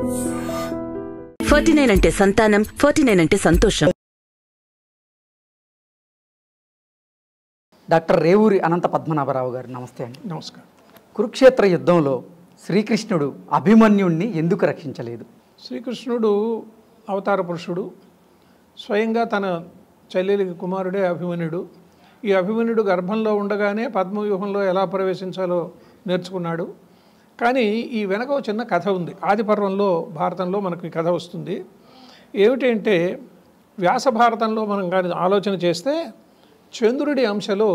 forty nine అంటే సంతానం forty nine అంటే సంతోషం డాక్టర్ రేవూరి అనంత పద్మనాభరావు గారు నమస్తే అండి నమస్కారం కురుక్షేత్ర యుద్ధంలో శ్రీకృష్ణుడు అభిమన్యుణ్ణి ఎందుకు రక్షించలేదు శ్రీకృష్ణుడు అవతార పురుషుడు స్వయంగా తన చెల్లెలి కుమారుడే అభిమన్యుడు ఈ అభిమన్యుడు గర్భంలో ఉండగానే పద్మవ్యూహంలో ఎలా ప్రవేశించాలో నేర్చుకున్నాడు కానీ ఈ వెనక ఒక చిన్న కథ ఉంది ఆది పర్వంలో భారతంలో మనకు ఈ కథ వస్తుంది ఏమిటంటే వ్యాస భారతంలో మనం కానీ ఆలోచన చేస్తే చంద్రుడి అంశలో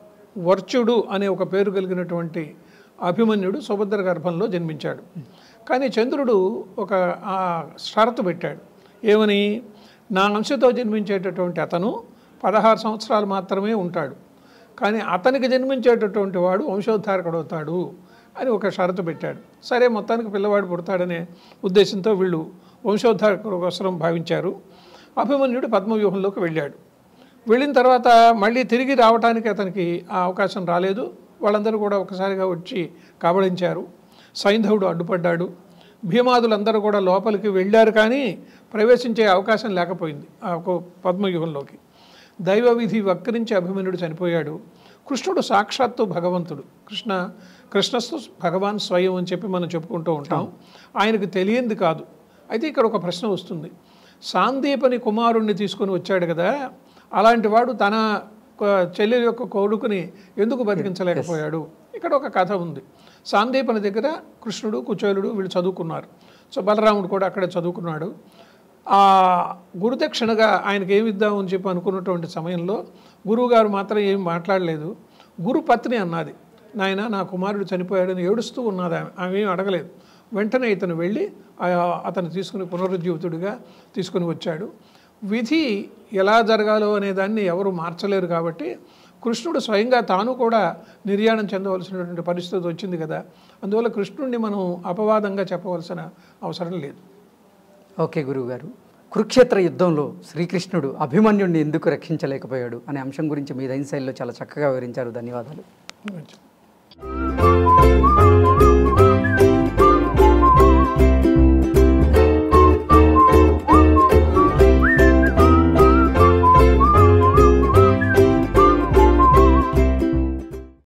వర్చుడు అనే ఒక పేరు కలిగినటువంటి అభిమన్యుడు సుభద్ర గర్భంలో జన్మించాడు కానీ చంద్రుడు ఒక ఆ, షరతు పెట్టాడు ఏమని నా అంశతో జన్మించేటటువంటి అతను పదహారు సంవత్సరాలు మాత్రమే ఉంటాడు కానీ అతనికి జన్మించేటటువంటి వాడు వంశోద్ధారకుడు అవుతాడు అని ఒక షరతు పెట్టాడు సరే మొత్తానికి పిల్లవాడు పుడతాడనే ఉద్దేశంతో వీళ్ళు వంశోద్ధారకుడు కోసం భావించారు అభిమన్యుడు పద్మవ్యూహంలోకి వెళ్ళాడు వెళ్ళిన తర్వాత మళ్ళీ తిరిగి రావడానికి అతనికి ఆ అవకాశం రాలేదు వాళ్ళందరూ కూడా ఒకసారిగా వచ్చి కబళించారు సైంధవుడు అడ్డుపడ్డాడు భీమాదులందరూ కూడా లోపలికి వెళ్ళారు కానీ ప్రవేశించే అవకాశం లేకపోయింది ఆ ఒక పద్మవ్యూహంలోకి దైవ విధి వక్రించి అభిమన్యుడు చనిపోయాడు కృష్ణుడు సాక్షాత్తు భగవంతుడు కృష్ణ కృష్ణస్తు భగవాన్ స్వయం అని చెప్పి మనం చెప్పుకుంటూ ఉంటాం ఆయనకు తెలియంది కాదు అయితే ఇక్కడ ఒక ప్రశ్న వస్తుంది సాందీపని కుమారుణ్ణి తీసుకొని వచ్చాడు కదా అలాంటి వాడు తన కొ- చెల్లెలి యొక్క కొడుకుని ఎందుకు బతికించలేకపోయాడు ఇక్కడ ఒక కథ ఉంది సాందీపని దగ్గర కృష్ణుడు కుచేలుడు వీళ్ళు చదువుకున్నారు సో బలరాముడు కూడా అక్కడే చదువుకున్నాడు ఆ గురుదక్షిణగా ఆయనకి ఏమి ఇద్దాం అని చెప్పి అనుకున్నటువంటి సమయంలో గురువుగారు మాత్రం ఏమి మాట్లాడలేదు గురు పత్ని అన్నది నాయన నా కుమారుడు చనిపోయాడని ఏడుస్తూ ఉన్నది ఆమె ఆమె ఏం అడగలేదు వెంటనే ఇతను వెళ్ళి ఆ- అతను తీసుకుని పునరుజ్జీవితుడిగా తీసుకుని వచ్చాడు విధి ఎలా జరగాలో అనే దాన్ని ఎవరు మార్చలేరు కాబట్టి కృష్ణుడు స్వయంగా తాను కూడా నిర్యాణం చెందవలసినటువంటి పరిస్థితి వచ్చింది కదా అందువల్ల కృష్ణుడిని మనం అపవాదంగా చెప్పవలసిన అవసరం లేదు ఓకే గురువుగారు కురుక్షేత్ర యుద్ధంలో శ్రీకృష్ణుడు అభిమన్యుణ్ణి ఎందుకు రక్షించలేకపోయాడు అనే అంశం గురించి మీ దైన శైలిలో చాలా చక్కగా వివరించారు ధన్యవాదాలు మంచిది